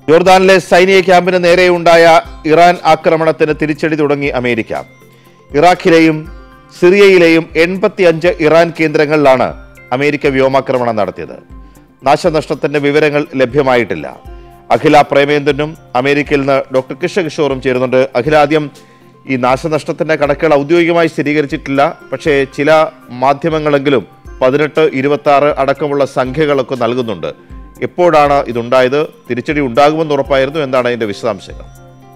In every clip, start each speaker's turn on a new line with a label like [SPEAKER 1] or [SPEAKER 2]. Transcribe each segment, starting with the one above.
[SPEAKER 1] ജോർദാനിലെ സൈനിക ക്യാമ്പിന് നേരെയുണ്ടായ ഇറാൻ ആക്രമണത്തിന് തിരിച്ചടി തുടങ്ങി അമേരിക്ക ഇറാഖിലെയും സിറിയയിലെയും എൺപത്തിയഞ്ച് ഇറാൻ കേന്ദ്രങ്ങളിലാണ് അമേരിക്ക വ്യോമാക്രമണം നടത്തിയത് നാശനഷ്ടത്തിന്റെ വിവരങ്ങൾ ലഭ്യമായിട്ടില്ല അഖില പ്രേമേന്ദ്രനും അമേരിക്കയിൽ നിന്ന് ഡോക്ടർ കൃഷ്ണകിഷോറും ചേരുന്നുണ്ട് അഖില ആദ്യം ഈ നാശനഷ്ടത്തിന്റെ കണക്കുകൾ ഔദ്യോഗികമായി സ്ഥിരീകരിച്ചിട്ടില്ല പക്ഷേ ചില മാധ്യമങ്ങളെങ്കിലും പതിനെട്ട് ഇരുപത്തി ആറ് അടക്കമുള്ള സംഖ്യകളൊക്കെ നൽകുന്നുണ്ട് എപ്പോഴാണ് ഇതുണ്ടായത് തിരിച്ചടി ഉണ്ടാകുമെന്ന് ഉറപ്പായിരുന്നു എന്താണ് അതിന്റെ വിശദാംശങ്ങൾ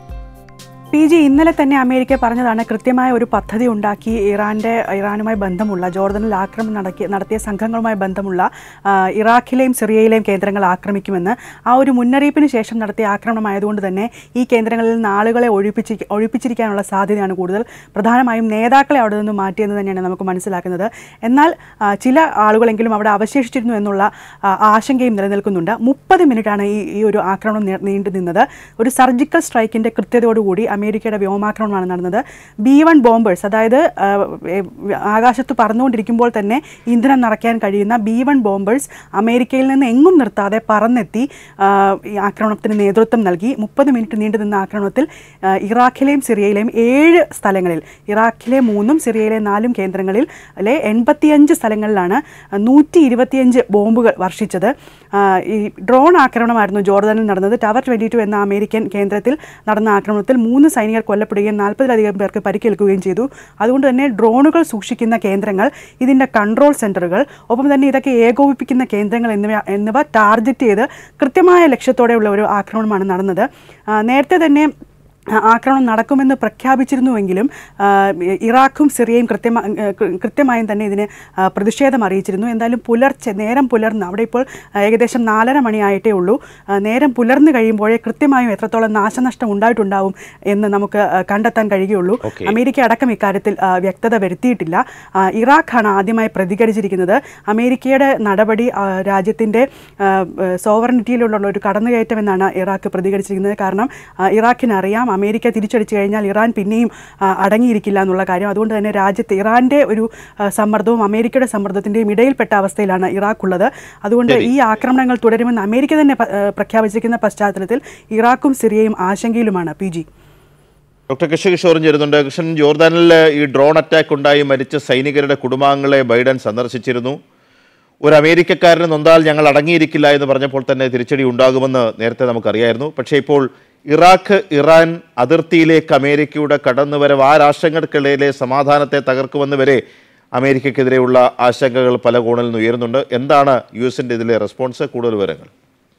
[SPEAKER 2] പി ജി ഇന്നലെ തന്നെ അമേരിക്ക പറഞ്ഞതാണ് കൃത്യമായ ഒരു പദ്ധതി ഉണ്ടാക്കി ഇറാന്റെ ഇറാനുമായി ബന്ധമുള്ള ജോർദനിൽ ആക്രമണം നടക്കി നടത്തിയ സംഘങ്ങളുമായി ബന്ധമുള്ള ആ, ഇറാഖിലെയും സിറിയയിലെയും കേന്ദ്രങ്ങൾ ആക്രമിക്കുമെന്ന് ആ ഒരു മുന്നറിയിപ്പിന് ശേഷം നടത്തിയ ആക്രമണമായതുകൊണ്ട് തന്നെ ഈ കേന്ദ്രങ്ങളിൽ നിന്ന് ആളുകളെ ഒഴിപ്പിച്ചി ഒഴിപ്പിച്ചിരിക്കാനുള്ള സാധ്യതയാണ് കൂടുതൽ പ്രധാനമായും നേതാക്കളെ അവിടെ നിന്ന് മാറ്റിയെന്ന് തന്നെയാണ് നമുക്ക് മനസ്സിലാക്കുന്നത് എന്നാൽ ആ, ചില ആളുകളെങ്കിലും അവിടെ അവശേഷിച്ചിരുന്നു എന്നുള്ള ആ, ആശങ്കയും നിലനിൽക്കുന്നുണ്ട് മുപ്പത് മിനിറ്റാണ് ഈ ഈ ഒരു ആക്രമണം നീ- നീണ്ടു നിന്നത് ഒരു സർജിക്കൽ സ്ട്രൈക്കിന്റെ കൃത്യതയോടുകൂടി അമേരിക്കയുടെ വ്യോമാക്രമണമാണ് നടന്നത് ബി വൺ ബോംബേഴ്സ് അതായത് ആ, ഏ, ആകാശത്ത് പറന്നുകൊണ്ടിരിക്കുമ്പോൾ തന്നെ ഇന്ധനം നിറയ്ക്കാൻ കഴിയുന്ന ബി വൺ ബോംബേഴ്സ് അമേരിക്കയിൽ നിന്ന് എങ്ങും നിർത്താതെ പറന്നെത്തി ആ, ഈ ആക്രമണത്തിന് നേതൃത്വം നൽകി മുപ്പത് മിനിറ്റ് നീണ്ടു നിന്ന ആക്രമണത്തിൽ ആ, ഇറാഖിലെയും സിറിയയിലെയും ഏഴ് സ്ഥലങ്ങളിൽ ഇറാഖിലെ മൂന്നും സിറിയയിലെ നാലും കേന്ദ്രങ്ങളിൽ അല്ലെ എൺപത്തിയഞ്ച് സ്ഥലങ്ങളിലാണ് നൂറ്റി ഇരുപത്തിയഞ്ച് ബോംബുകൾ വർഷിച്ചത് ആ, ഈ ഡ്രോൺ ആക്രമണമായിരുന്നു ജോർദാനിൽ നടന്നത് ടവർ ട്വൻറ്റി ടു എന്ന അമേരിക്കൻ കേന്ദ്രത്തിൽ നടന്ന ആക്രമണത്തിൽ മൂന്ന് സൈനികർ കൊല്ലപ്പെടുകയും നാൽപ്പതിലധികം പേർക്ക് പരിക്കേൽക്കുകയും ചെയ്തു അതുകൊണ്ട് തന്നെ ഡ്രോണുകൾ സൂക്ഷിക്കുന്ന കേന്ദ്രങ്ങൾ ഇതിൻ്റെ കൺട്രോൾ സെൻറ്ററുകൾ ഒപ്പം തന്നെ ഇതൊക്കെ ഏകോപിപ്പിക്കുന്ന കേന്ദ്രങ്ങൾ എന്നിവ എന്നിവ ടാർഗറ്റ് ചെയ്ത് കൃത്യമായ ലക്ഷ്യത്തോടെയുള്ള ഒരു ആക്രമണമാണ് നടന്നത് ആ, നേരത്തെ തന്നെ ആ, ആക്രമണം നടക്കുമെന്ന് പ്രഖ്യാപിച്ചിരുന്നുവെങ്കിലും ആ, ഇറാഖും സിറിയയും കൃത്യമാ ഏ, കൃ- കൃത്യമായും തന്നെ ഇതിന് ആ, പ്രതിഷേധം അറിയിച്ചിരുന്നു എന്തായാലും പുലർച്ചെ നേരം പുലർന്ന് അവിടെ ഇപ്പോൾ ആ, ഏകദേശം നാലര മണിയായിട്ടേ ഉള്ളൂ ആ, നേരം പുലർന്ന് കഴിയുമ്പോഴേ കൃത്യമായും എത്രത്തോളം നാശനഷ്ടം ഉണ്ടായിട്ടുണ്ടാവും എന്ന് നമുക്ക് ആ, കണ്ടെത്താൻ കഴിയുകയുള്ളൂ
[SPEAKER 1] Okay.
[SPEAKER 2] അമേരിക്ക അടക്കം ഇക്കാര്യത്തിൽ ആ, വ്യക്തത വരുത്തിയിട്ടില്ല ആ, ഇറാഖാണ് ആദ്യമായി പ്രതികരിച്ചിരിക്കുന്നത് അമേരിക്കയുടെ നടപടി ആ, രാജ്യത്തിൻ്റെ സോവറിനിറ്റിയിലുള്ള ഒരു കടന്നുകയറ്റം എന്നാണ് ഇറാഖ് പ്രതികരിച്ചിരിക്കുന്നത് കാരണം ആ, ഇറാഖിന് അറിയാം അമേരിക്ക തിരിച്ചടിച്ചു കഴിഞ്ഞാൽ ഇറാൻ പിന്നെയും ആ, അടങ്ങിയിരിക്കില്ല എന്നുള്ള കാര്യം അതുകൊണ്ട് തന്നെ രാജ്യത്ത് ഇറാൻ്റെ ഒരു ആ, സമ്മർദ്ദവും അമേരിക്കയുടെ സമ്മർദ്ദത്തിൻ്റെയും ഇടയിൽപ്പെട്ട അവസ്ഥയിലാണ് ഇറാഖ് ഉള്ളത് അതുകൊണ്ട്
[SPEAKER 1] ശരി.
[SPEAKER 2] ഈ ആക്രമണങ്ങൾ തുടരുമെന്ന് അമേരിക്ക തന്നെ പ- ആ, പ്രഖ്യാപിച്ചിരിക്കുന്ന പശ്ചാത്തലത്തിൽ ഇറാഖും സിറിയയും ആശങ്കയിലുമാണ് പി ജി
[SPEAKER 1] ഡോക്ടർ കൃഷ്ണകിഷോറും ചേരുന്നുണ്ട് കൃഷ്ണൻ ജോർദാനിൽ ഈ ഡ്രോൺ അറ്റാക്ക് ഉണ്ടായി മരിച്ച സൈനികരുടെ കുടുംബാംഗങ്ങളെ ബൈഡൻ സന്ദർശിച്ചിരുന്നു ഒരു അമേരിക്കക്കാരന് നൊന്താൽ ഞങ്ങൾ അടങ്ങിയിരിക്കില്ല എന്ന് പറഞ്ഞപ്പോൾ തന്നെ തിരിച്ചടി ഉണ്ടാകുമെന്ന് നേരത്തെ നമുക്കറിയായിരുന്നു പക്ഷേ ഇപ്പോൾ ഇറാഖ് ഇറാൻ അതിർത്തിയിലേക്ക് അമേരിക്കയുടെ കടന്നുവരവ് ആ രാഷ്ട്രങ്ങൾക്കിടയിലെ സമാധാനത്തെ തകർക്കുമെന്ന് വരെ അമേരിക്കക്കെതിരെയുള്ള ആശങ്കകൾ പല കോണിൽ നിന്ന് ഉയരുന്നുണ്ട് എന്താണ് യു എസിന്റെ ഇതിലെ റെസ്പോൺസ് കൂടുതൽ വിവരങ്ങൾ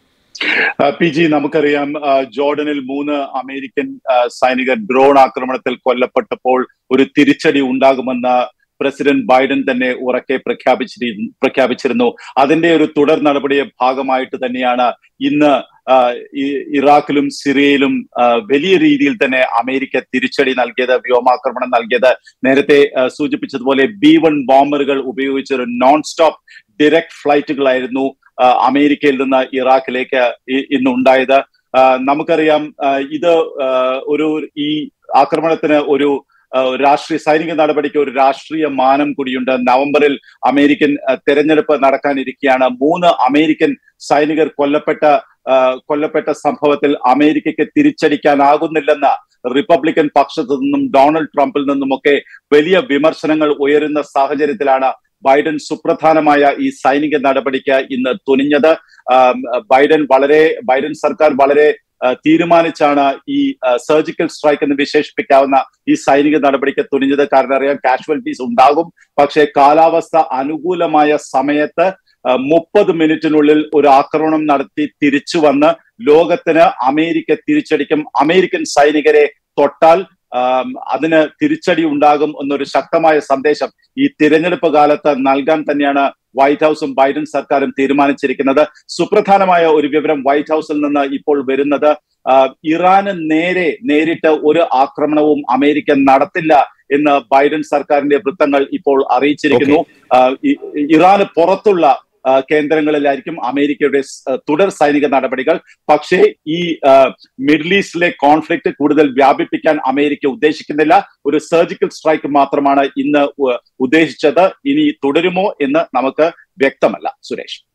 [SPEAKER 3] ആ, പി ജി നമുക്കറിയാം ആ, ജോർഡനിൽ മൂന്ന് അമേരിക്കൻ ആ, സൈനികർ ഡ്രോൺ ആക്രമണത്തിൽ കൊല്ലപ്പെട്ടപ്പോൾ ഒരു തിരിച്ചടി ഉണ്ടാകുമെന്ന് പ്രസിഡന്റ് ബൈഡൻ തന്നെ ഉറക്കെ പ്രഖ്യാപിച്ചിരുന്നു പ്രഖ്യാപിച്ചിരുന്നു അതിന്റെ ഒരു തുടർ നടപടിയെ ഭാഗമായിട്ട് തന്നെയാണ് ഇന്ന് ആ, ഈ- ഇറാഖിലും സിറിയയിലും ആ, വലിയ രീതിയിൽ തന്നെ അമേരിക്ക തിരിച്ചടി നൽകിയത് വ്യോമാക്രമണം നൽകിയത് നേരത്തെ ആ, സൂചിപ്പിച്ചതുപോലെ ബി വൺ ബോംബറുകൾ ഉപയോഗിച്ച ഒരു നോൺ സ്റ്റോപ്പ് ഡിറക്ട് ഫ്ലൈറ്റുകളായിരുന്നു ആ, അമേരിക്കയിൽ നിന്ന് ഇറാഖിലേക്ക് ഇ- ഇന്ന് ഉണ്ടായത് ആ, നമുക്കറിയാം ആ, ഇത് ആ, ഒരു ഈ ആക്രമണത്തിന് ഒരു ആ, രാഷ്ട്രീയ സൈനിക നടപടിക്ക് ഒരു രാഷ്ട്രീയ മാനം കൂടിയുണ്ട് നവംബറിൽ അമേരിക്കൻ ആ, തെരഞ്ഞെടുപ്പ് നടക്കാനിരിക്കെയാണ് മൂന്ന് അമേരിക്കൻ സൈനികർ കൊല്ലപ്പെട്ട ആ, കൊല്ലപ്പെട്ട സംഭവത്തിൽ അമേരിക്കയ്ക്ക് തിരിച്ചടിക്കാനാകുന്നില്ലെന്ന റിപ്പബ്ലിക്കൻ പക്ഷത്തു നിന്നും ഡൊണാൾഡ് ട്രംപിൽ നിന്നുമൊക്കെ വലിയ വിമർശനങ്ങൾ ഉയരുന്ന സാഹചര്യത്തിലാണ് ബൈഡൻ സുപ്രധാനമായ ഈ സൈനിക നടപടിക്ക് ഇന്ന് തുനിഞ്ഞത് ആം, ബൈഡൻ വളരെ ബൈഡൻ സർക്കാർ വളരെ ആ, തീരുമാനിച്ചാണ് ഈ സർജിക്കൽ സ്ട്രൈക്ക് എന്ന് വിശേഷിപ്പിക്കാവുന്ന ഈ സൈനിക നടപടിക്ക് തുനിഞ്ഞത് കാരണം അറിയാം കാഷ്വാലിറ്റീസ് ഉണ്ടാകും പക്ഷേ കാലാവസ്ഥ അനുകൂലമായ സമയത്ത് മുപ്പത് മിനിറ്റിനുള്ളിൽ ഒരു ആക്രമണം നടത്തി തിരിച്ചു വന്ന് ലോകത്തിന് അമേരിക്ക തിരിച്ചടിക്കും അമേരിക്കൻ സൈനികരെ തൊട്ടാൽ ആം, അതിന് തിരിച്ചടി ഉണ്ടാകും എന്നൊരു ശക്തമായ സന്ദേശം ഈ തിരഞ്ഞെടുപ്പ് കാലത്ത് നൽകാൻ തന്നെയാണ് വൈറ്റ് ഹൗസും ബൈഡൻ സർക്കാരും തീരുമാനിച്ചിരിക്കുന്നത് സുപ്രധാനമായ ഒരു വിവരം വൈറ്റ് ഹൗസിൽ നിന്ന് ഇപ്പോൾ വരുന്നത് ആ, ഇറാന് നേരെ നേരിട്ട് ഒരു ആക്രമണവും അമേരിക്ക നടത്തില്ല എന്ന് ബൈഡൻ സർക്കാരിന്റെ വൃത്തങ്ങൾ ഇപ്പോൾ അറിയിച്ചിരിക്കുന്നു ആ, ഇ- ഇറാന് പുറത്തുള്ള ആ, കേന്ദ്രങ്ങളിലായിരിക്കും അമേരിക്കയുടെ സ്- ആ, തുടർ സൈനിക നടപടികൾ പക്ഷേ ഈ ആ, മിഡിൽ ഈസ്റ്റിലെ കോൺഫ്ലിക്ട് കൂടുതൽ വ്യാപിപ്പിക്കാൻ അമേരിക്ക ഉദ്ദേശിക്കുന്നില്ല ഒരു സർജിക്കൽ സ്ട്രൈക്ക് മാത്രമാണ് ഇന്ന് ഉ- ഉദ്ദേശിച്ചത് ഇനി തുടരുമോ എന്ന് നമുക്ക് വ്യക്തമല്ല സുരേഷ്